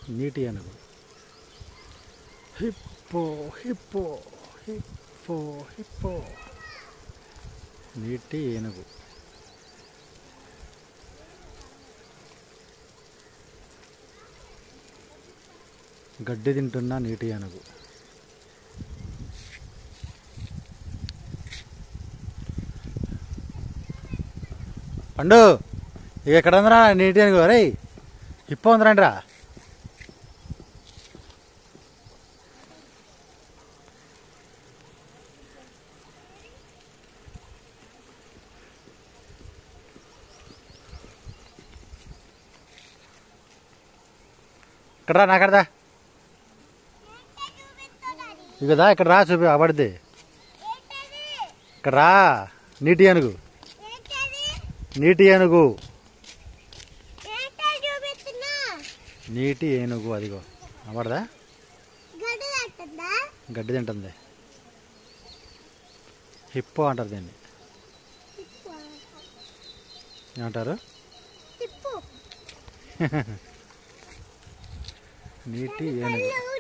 నీటి ఏనుగు hippo hippo hippo hippo నీటి ఏనుగు గడ్డి తింటున్న నీటి ఏనుగు పండు ఇక ఎక్కడ ఉందిరా నీటి ఏనుగు రే హిప్పో ఉందిరండి రా ఇక్కడ రా నాకడదా ఇకదా ఇక్కడ రా చూపి అబడితే ఇక్కడ రా నీటి ఏనుగు నీటి ఏనుగు నీటి ఏనుగు అదిగో అబడదా గడ్డి తింటుంది హిప్పో అంటారు దీన్ని ఏమంటారు నీటి ఏనుగు